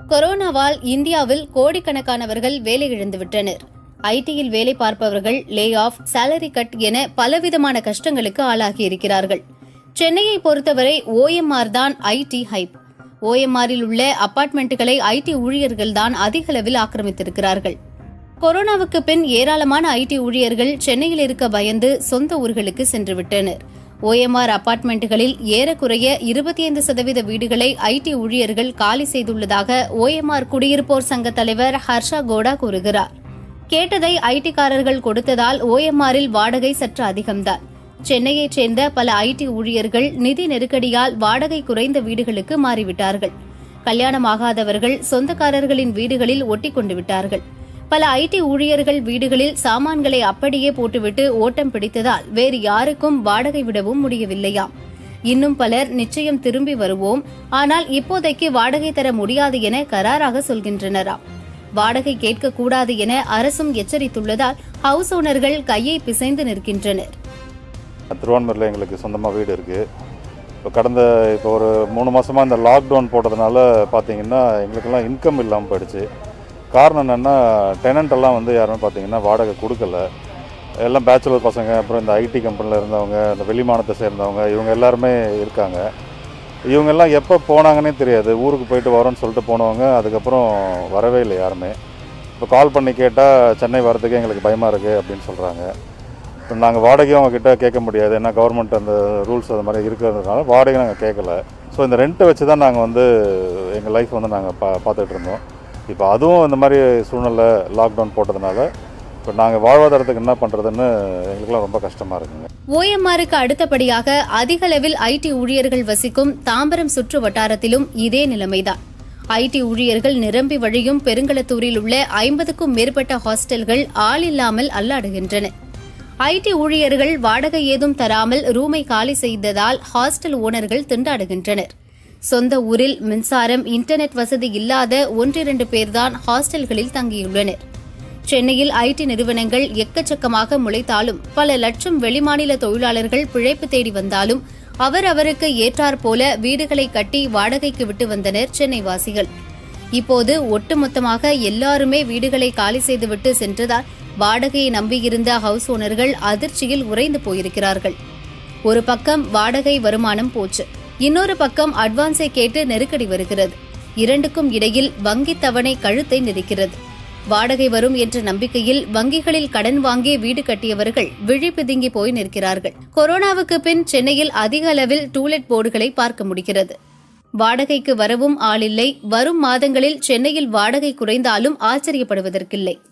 கொரோனாவால் இந்தியாவில் கோடிக்கணக்கானவர்கள் வேலை இழந்துவிட்டனர் ஐடியில் வேலை பார்ப்பவர்கள் லே ஆஃப் salary கட் என பலவிதமான கஷ்டங்களுக்கு ஆளாகியிருக்கிறார்கள் சென்னையை பொறுத்தவரை ஓஎம்ஆர் தான் ஐடி ஹைப் ஓஎம்ஆரில் உள்ள அபார்ட்மெண்ட்டுகளை ஐடி ஊழியர்கள் தான் அதிகளவில் ஆக்கிரமித்திருக்கிறார்கள் கொரோனாவுக்கு பின் ஏராளமான ஐடி ஊழியர்கள் சென்னையில் இருக்க பயந்து சொந்த ஊர்களுக்கு சென்று விட்டனர் ஓஎம்ஆர் அபார்ட்மெண்ட்டுகளில் ஏறக்குறைய இருபத்தி ஐந்து சதவீத வீடுகளை ஐடி ஊழியர்கள் காலி செய்துள்ளதாக ஓஎம்ஆர் குடியிருப்போர் சங்க தலைவர் ஹர்ஷா கோடா கூறுகிறார் கேட்டதை ஐடிக்காரர்கள் கொடுத்ததால் ஓஎம்ஆரில் வாடகை சற்று அதிகம்தான் சென்னையைச் சேர்ந்த பல ஐடி ஊழியர்கள் நிதி நெருக்கடியால் வாடகை குறைந்த வீடுகளுக்கு மாறிவிட்டார்கள் கல்யாணமாகாதவர்கள் சொந்தக்காரர்களின் வீடுகளில் ஒட்டிக் கொண்டு விட்டார்கள் பல ஐடி ஊழியர்கள் வீடுகளில் சாமான்களை அப்படியே போட்டுவிட்டு ஓட்டம் பிடித்ததால் வேறு யாருக்கும் வாடகை விடவும் முடியவில்லையாம் இன்னும் பலர் நிச்சயம் திரும்பி வருவோம் ஆனால் இப்போதைக்கு வாடகை தர முடியாது என கராராக சொல்கின்றனராம் வாடகை கேட்கக்கூடாது என அரசும் எச்சரித்துள்ளதால் ஹவுஸ் ஓனர்கள் கையை பிசைந்து நிற்கின்றனர் திருவான்மூரில் எங்களுக்கு சொந்தமாக வீடு இருக்குது இப்போ கடந்த இப்போ ஒரு மூணு மாதமாக இந்த லாக்டவுன் போட்டதுனால பார்த்தீங்கன்னா எங்களுக்கெல்லாம் இன்கம் இல்லாமல் போயிடுச்சு காரணம் என்னென்னா டெனண்ட் எல்லாம் வந்து யாருமே பார்த்தீங்கன்னா வாடகை கொடுக்கல எல்லாம் பேச்சுலர் பசங்க அப்புறம் இந்த ஐடி கம்பெனியில் இருந்தவங்க இந்த வெளிமானத்தை சேர்ந்தவங்க இவங்க எல்லாருமே இருக்காங்க இவங்கெல்லாம் எப்போ போனாங்கன்னே தெரியாது ஊருக்கு போயிட்டு வரோன்னு சொல்லிட்டு போனவங்க அதுக்கப்புறம் வரவே இல்லை யாருமே இப்போ கால் பண்ணி கேட்டால் சென்னை வரதுக்கு எங்களுக்கு பயமாக இருக்குது அப்படின்னு சொல்கிறாங்க இப்போ நாங்கள் வாடகையும் அவங்க கிட்ட கேட்க முடியாது ஏன்னா கவர்மெண்ட் அந்த ரூல்ஸ் அது மாதிரி இருக்கிறதுனால வாடகை நாங்கள் கேட்கல ஸோ இந்த ரெண்ட்டை வச்சு தான் நாங்கள் வந்து எங்கள் லைஃப் வந்து நாங்கள் பா பார்த்துட்டு இருந்தோம் இப்போ அதுவும் இந்த மாதிரி சூழ்நிலை லாக்டவுன் போட்டதுனால இப்போ நாங்கள் வாழ்வாதாரத்துக்கு என்ன பண்ணுறதுன்னு எங்களுக்குலாம் ரொம்ப கஷ்டமாக இருக்குங்க ஓஎம்ஆருக்கு அடுத்தபடியாக அதிகளவில் ஐடி ஊழியர்கள் வசிக்கும் தாம்பரம் சுற்று வட்டாரத்திலும் இதே நிலைமைதான் ஐடி ஊழியர்கள் நிரம்பி வழியும் பெருங்களத்தூரில் உள்ள ஐம்பதுக்கும் மேற்பட்ட ஹாஸ்டல்கள் ஆள் இல்லாமல் அல்லாடுகின்றன ஐடி ஊழியர்கள் வாடகை ஏதும் தராமல் ரூமை காலி செய்ததால் ஹாஸ்டல் ஓனர்கள் திண்டாடுகின்றனர் சொந்த ஊரில் மின்சாரம் இன்டர்நெட் வசதி இல்லாத ஒன்றிரண்டு பேர்தான் ஹாஸ்டல்களில் தங்கியுள்ளனர் சென்னையில் ஐடி நிறுவனங்கள் எக்கச்சக்கமாக முளைத்தாலும் பல லட்சம் வெளிமாநில தொழிலாளர்கள் பிழைப்பு தேடி வந்தாலும் அவர் அவருக்கு ஏற்றாற் போல வீடுகளை கட்டி வாடகைக்கு விட்டு வந்தனர் சென்னை வாசிகள் இப்போது ஒட்டுமொத்தமாக எல்லாருமே வீடுகளை காலி செய்துவிட்டு சென்றதால் வாடகையை நம்பியிருந்த ஹவுஸ் ஓனர்கள் அதிர்ச்சியில் உறைந்து போயிருக்கிறார்கள் ஒரு பக்கம் வாடகை வருமானம் போச்சு இன்னொரு பக்கம் அட்வான்ஸை கேட்டு நெருக்கடி வருகிறது இரண்டுக்கும் இடையில் வங்கித் தவணை கழுத்தை நெரிக்கிறது வாடகை வரும் என்ற நம்பிக்கையில் வங்கிகளில் கடன் வாங்கி வீடு கட்டியவர்கள் விழி பிதுங்கி போய் நிற்கிறார்கள் கொரோனாவுக்கு பின் சென்னையில் அதிக அளவில் டூலெட் போர்டுகளை பார்க்க முடிகிறது வாடகைக்கு வரவும் ஆளில்லை வரும் மாதங்களில் சென்னையில் வாடகை குறைந்தாலும் ஆச்சரியப்படுவதற்கில்லை